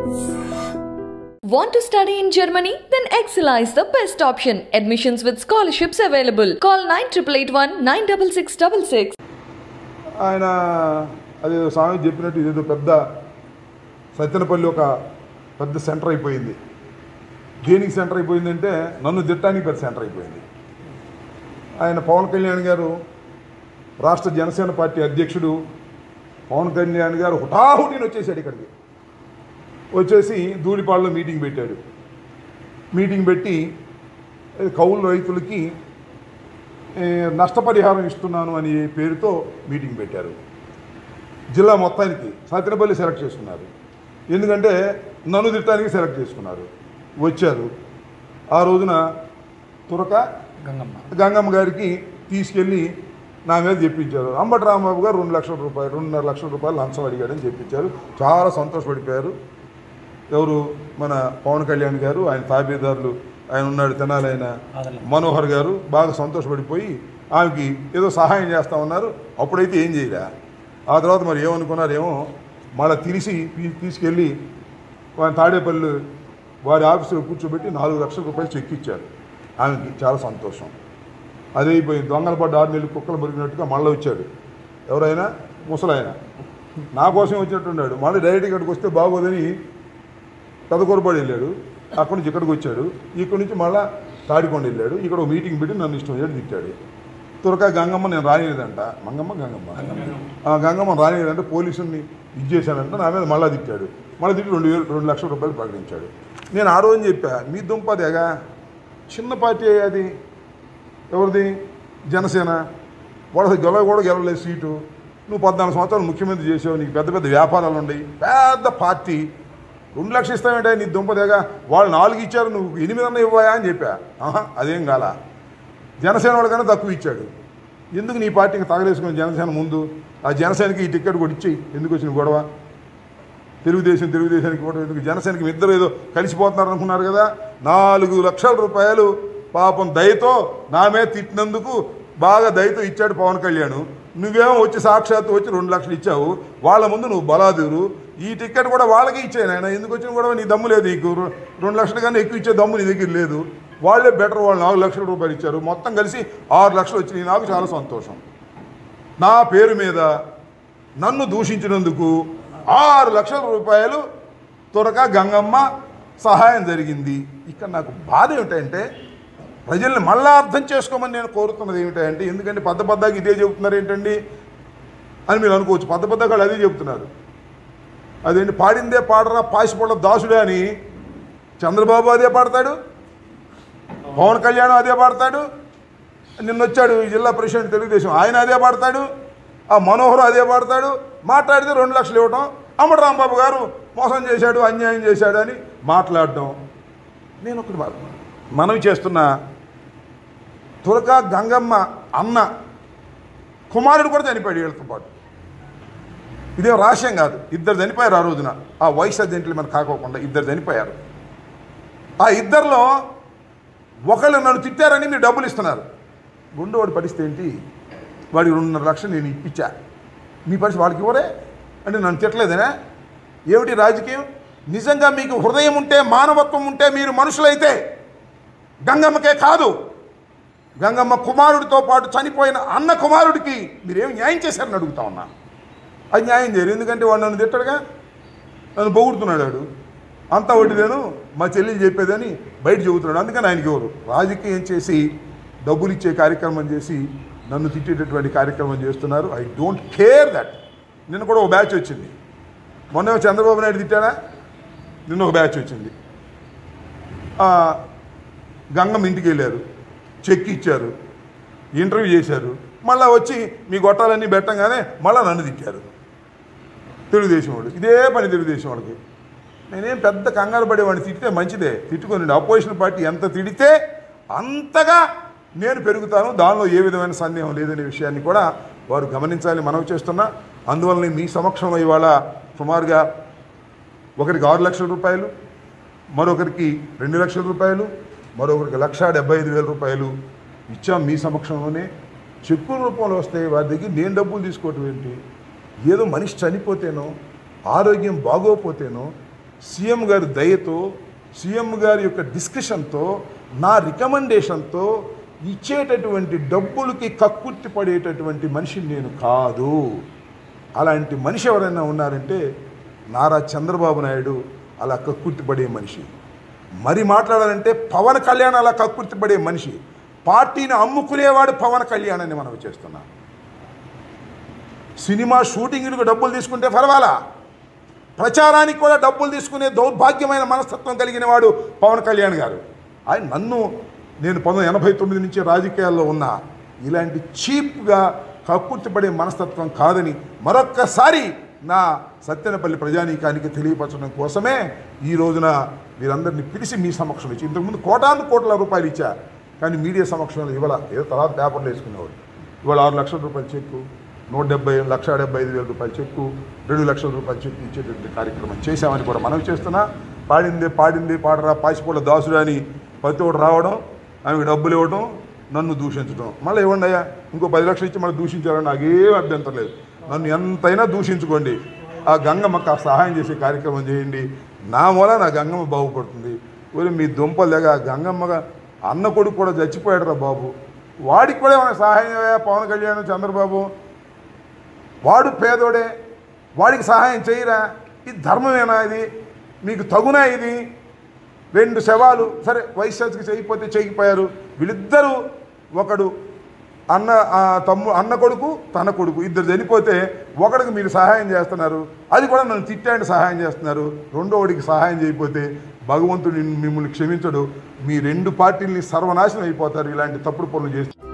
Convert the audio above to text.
Want to study in Germany? Then Excella is the best option. Admissions with scholarships available. Call 9881 96666. ఆయన అదేదో స్వామి చెప్పినట్టు ఇదేదో పెద్ద సత్యనపల్లి ఒక పెద్ద సెంటర్ అయిపోయింది దేనికి సెంటర్ అయిపోయిందంటే నన్ను తిట్టడానికి పెద్ద సెంటర్ అయిపోయింది ఆయన పవన్ కళ్యాణ్ గారు రాష్ట్ర జనసేన పార్టీ అధ్యక్షుడు పవన్ కళ్యాణ్ గారు హుటాహుటిని వచ్చేసాడు ఇక్కడికి వచ్చేసి ధూళిపాడులో మీటింగ్ పెట్టాడు మీటింగ్ పెట్టి ఏ, కౌలు రైతులకి ఏ, నష్టపరిహారం ఇస్తున్నాను అనే పేరుతో మీటింగ్ పెట్టారు జిల్లా మొత్తానికి సత్యనపల్లి సెలెక్ట్ చేసుకున్నారు ఎందుకంటే నన్ను తిట్టడానికి సెలెక్ట్ చేసుకున్నారు వచ్చారు ఆ రోజున తురక గంగమ్మ గంగమ్మ గారికి తీసుకెళ్ళి నా మీద చెప్పించారు అంబటి రాంబాబు గారు రెండు లక్షల రూపాయలు రెండున్నర లక్షల రూపాయలు లంచం అడిగాడని చెప్పించారు చాలా సంతోషపడిపోయారు ఎవరు మన పవన్ కళ్యాణ్ గారు ఆయన తాబేదారులు ఆయన ఉన్నాడు తెనాలి ఆయన ఆదరణ. మనోహర్ గారు బాగా సంతోషపడిపోయి ఆమెకి ఏదో సహాయం చేస్తా ఉన్నారు అప్పుడైతే ఏం చేయలే ఆ తర్వాత మరి ఏమనుకున్నారేమో మళ్ళీ తీసి తీ- తీసుకెళ్ళి వారి తాడేపల్లి వారి ఆఫీసులో కూర్చోబెట్టి నాలుగు లక్షల రూపాయలు చెక్ ఇచ్చారు ఆమెకి చాలా సంతోషం అదే అయిపోయి దొంగల పడ్డ ఆరు నెలలు కుక్కలు మురిగినట్టుగా మళ్ళీ వచ్చాడు ఎవరైనా ముసలాయన నా కోసం వచ్చినట్టున్నాడు మళ్ళీ డైరెక్ట్ ఇక్కడికి వస్తే బాగోదని పెదకూరపాడు వెళ్ళాడు అక్కడి నుంచి ఇక్కడికి వచ్చాడు ఇక్కడి నుంచి మళ్ళా తాడికొండ వెళ్ళాడు ఇక్కడ ఒక మీటింగ్ పెట్టి నన్ను ఇష్టం వచ్చాడు తిట్టాడు తురక గంగమ్మ నేను రానిలేదంట మంగమ్మ గంగమ్మ ఆ గంగమ్మ రానిలేదంటే పోలీసుని ఇది చేశానంట నా మీద మళ్ళా తిట్టాడు మళ్ళీ తిట్టి రెండు వేలు రెండు లక్షల రూపాయలు ప్రకటించాడు నేను ఆ రోజు చెప్పా మీ దుంపదేగా చిన్న పార్టీ అది ఎవరిది జనసేన వాళ్ళ గెలవ కూడా గెలవలేదు సీటు నువ్వు పద్నాలుగు సంవత్సరాలు ముఖ్యమంత్రి చేసావు నీకు పెద్ద పెద్ద వ్యాపారాలు ఉన్నాయి పెద్ద పార్టీ రెండు లక్షలు ఇస్తావేంటే నీ దుంపదేగా వాళ్ళు నాలుగు ఇచ్చారు నువ్వు ఎనిమిది అన్న ఇవ్వాయా అని చెప్పా ఆహా అదేం కాల జనసేన వాళ్ళకన్నా తక్కువ ఇచ్చాడు ఎందుకు నీ పార్టీకి తగలేసుకుని జనసేన ముందు ఆ జనసేనకి ఈ టికెట్ కూడా ఇచ్చేయి ఎందుకు వచ్చిన గొడవ తెలుగుదేశం తెలుగుదేశానికి కూడా ఎందుకు జనసేనకి మీ ఇద్దరు ఏదో కలిసిపోతున్నారు అనుకున్నారు కదా నాలుగు లక్షల రూపాయలు పాపం దయతో నా మీద తిట్టినందుకు బాగా దయతో ఇచ్చాడు పవన్ కళ్యాణ్ నువ్వేమో వచ్చి సాక్షాత్తు వచ్చి రెండు లక్షలు ఇచ్చావు వాళ్ళ ముందు నువ్వు బలాదూరు ఈ టికెట్ కూడా వాళ్ళకే ఇచ్చాను ఆయన ఎందుకు వచ్చిన కూడా నీ దమ్ము లేదు నీకు రె- రెండు లక్షల కన్నా ఎక్కువ ఇచ్చే దమ్ము నీ దగ్గర లేదు వాళ్ళే బెటర్ వాళ్ళు నాలుగు లక్షల రూపాయలు ఇచ్చారు మొత్తం కలిసి ఆరు లక్షలు వచ్చినాయి నాకు చాలా సంతోషం నా పేరు మీద నన్ను దూషించినందుకు ఆరు లక్షల రూపాయలు త్వరగా గంగమ్మ సహాయం జరిగింది ఇక్కడ నాకు బాధ ఏమిటంటే ప్రజల్ని మళ్ళా అర్థం చేసుకోమని నేను కోరుతున్నది ఏమిటంటే ఎందుకంటే పద్ద పద్దాకి ఇదే చెబుతున్నారు ఏంటండి అని మీరు అనుకోవచ్చు పద్ద పద్దాక వాళ్ళు అదే చెబుతున్నారు అదేంటి పాడిందే పాడరా పాసిపొళ్ళ దాసుడే అని చంద్రబాబు అదే పాడతాడు పవన్ కళ్యాణ్ అదే పాడతాడు నిన్న వచ్చాడు ఈ జిల్లా ప్రెసిడెంట్ తెలుగుదేశం ఆయన అదే పాడతాడు ఆ మనోహర్ అదే పాడతాడు మాట్లాడితే రెండు లక్షలు ఇవ్వటం అమ్మడు రాంబాబు గారు మోసం చేశాడు అన్యాయం చేశాడు అని మాట్లాడడం నేను ఒకటి మా- మనవి చేస్తున్న తురక గంగమ్మ అన్న కుమారుడు కూడా చనిపోయాడు వీళ్ళతో పాటు ఇదేం రహస్యం కాదు ఇద్దరు చనిపోయారు ఆ రోజున ఆ వయసు జెంట్లమెన్ కాకోకుండా ఇద్దరు చనిపోయారు ఆ ఇద్దరిలో ఒకళ్ళు నన్ను తిట్టారని మీరు డబ్బులు ఇస్తున్నారు గుండెవాడి పరిస్థితి ఏంటి వాడికి రెండున్నర లక్షలు నేను ఇప్పించా మీ పరిస్థితి వాడికి ఇవ్వరే అంటే నన్ను తిట్టలేదనే ఏమిటి రాజకీయం నిజంగా మీకు హృదయం ఉంటే మానవత్వం ఉంటే మీరు మనుషులైతే గంగమ్మకే కాదు గంగమ్మ కుమారుడితో పాటు చనిపోయిన అన్న కుమారుడికి మీరేం న్యాయం చేశారని అడుగుతా ఉన్నా అది న్యాయం చేయరు ఎందుకంటే వాడు నన్ను తిట్టాడుగా నన్ను పొగుడుతున్నాడు వాడు అంతా వడ్డీదేను మా చెల్లెలు చెప్పేదని బయట చెబుతున్నాడు అందుకని ఆయనకి ఎవరు రాజకీయం చేసి డబ్బులు ఇచ్చే కార్యక్రమం చేసి నన్ను తిట్టేటటువంటి కార్యక్రమం చేస్తున్నారు ఐ డోంట్ కేర్ దట్ నిన్న కూడా ఒక బ్యాచ్ వచ్చింది మొన్న చంద్రబాబు నాయుడు తిట్టాడా నిన్న ఒక బ్యాచ్ వచ్చింది ఆ, గంగమ్మ ఇంటికి వెళ్ళారు చెక్ ఇచ్చారు ఇంటర్వ్యూ చేశారు మళ్ళీ వచ్చి మీ గొట్టాలన్నీ పెట్టంగానే మళ్ళీ నన్ను తిట్టారు తెలుగుదేశం వాళ్ళు ఇదే పని తెలుగుదేశం వాళ్ళకి నేనేం పెద్ద కంగారు పడేవాడిని తిట్టితే మంచిదే తిట్టుకొని అపోజిషన్ పార్టీ ఎంత తిడితే అంతగా నేను పెరుగుతాను దానిలో ఏ విధమైన సందేహం లేదనే విషయాన్ని కూడా వారు గమనించాలని మనవి చేస్తున్నా అందువల్లనే మీ సమక్షంలో ఇవాళ సుమారుగా ఒకరికి ఆరు లక్షల రూపాయలు మరొకరికి రెండు లక్షల రూపాయలు మరొకరికి లక్ష డెబ్బై ఐదు వేల రూపాయలు ఇచ్చాం మీ సమక్షంలోనే చెక్కుల రూపంలో వస్తే వారి దగ్గర నేను డబ్బులు తీసుకోవటం ఏంటి ఏదో మనిషి చనిపోతేనో ఆరోగ్యం బాగోపోతేనో సీఎం గారి దయతో సీఎం గారి యొక్క డిస్కషన్తో నా రికమెండేషన్తో ఇచ్చేటటువంటి డబ్బులకి కక్కుర్తి పడేటటువంటి మనిషిని నేను కాదు అలాంటి మనిషి ఎవరైనా ఉన్నారంటే నారా చంద్రబాబు నాయుడు అలా కక్కుర్తి పడే మనిషి మరి మాట్లాడాలంటే పవన్ కళ్యాణ్ అలా కక్కుర్తి పడే మనిషి పార్టీని అమ్ముకునేవాడు పవన్ కళ్యాణ్ అని మనం చేస్తున్నాం సినిమా షూటింగ్లకు డబ్బులు తీసుకుంటే పర్వాలా ప్రచారానికి కూడా డబ్బులు తీసుకునే దౌర్భాగ్యమైన మనస్తత్వం కలిగిన వాడు పవన్ కళ్యాణ్ గారు ఆయన నన్ను నేను పంతొమ్మిది ఎనభై తొమ్మిది నుంచి రాజకీయాల్లో ఉన్నా ఇలాంటి చీప్గా కక్కుర్తిపడే మనస్తత్వం కాదని మరొక్కసారి నా సత్యనపల్లి ప్రజానీకానికి తెలియపరచడం కోసమే ఈ రోజున మీరందరినీ పిలిచి మీ సమక్షంలో ఇచ్చి ఇంతకుముందు కోటాను కోట్ల రూపాయలు ఇచ్చా కానీ మీడియా సమక్షంలో ఇవ్వాల ఏదో తర్వాత పేపర్లో వేసుకునేవాడు ఇవాళ ఆరు లక్షల రూపాయల చెక్కు నూట డెబ్బై లక్ష డెబ్బై ఐదు వేల రూపాయల చెక్కు రెండు లక్షల రూపాయల చెక్కు ఇచ్చేటువంటి కార్యక్రమం చేశామని కూడా మనవి చేస్తున్నా పాడిందే పాడిందే పాడరా పాసిపోళ్ళ దాసుడు అని ప్రతి ఒక్కటి రావడం ఆమెకు డబ్బులు ఇవ్వడం నన్ను దూషించడం మళ్ళీ ఇవ్వండి అయ్యా ఇంకో పది లక్షలు ఇచ్చి మళ్ళీ దూషించాలని నాకేం అభ్యంతరం లేదు నన్ను ఎంతైనా దూషించుకోండి ఆ గంగమ్మకు ఆ సహాయం చేసే కార్యక్రమం చేయండి నా మూల నా గంగమ్మ బాగుపడుతుంది ఊరి మీ దుంపలు దగ్గర ఆ గంగమ్మగా అన్న కొడుకు కూడా చచ్చిపోయాడు రా బాబు వాడికి కూడా ఏమైనా సహాయం చేయవా పవన్ కళ్యాణ్ చంద్రబాబు వాడు పేదోడే వాడికి సహాయం చేయరా ఇది ధర్మమేనా ఇది మీకు తగునా ఇది రెండు శవాలు సరే వైశ్యాస్కి చేయకపోతే చేయకపోయారు వీళ్ళిద్దరూ ఒకడు అన్న ఆ తమ్ము అన్న కొడుకు తన కొడుకు ఇద్దరు చనిపోతే ఒకడికి మీరు సహాయం చేస్తున్నారు అది కూడా నన్ను తిట్టాండి సహాయం చేస్తున్నారు రెండోడికి సహాయం చేయకపోతే భగవంతుడు మిమ్మల్ని క్షమించడు మీ రెండు పార్టీల్ని సర్వనాశనం అయిపోతారు ఇలాంటి తప్పుడు పనులు చేసి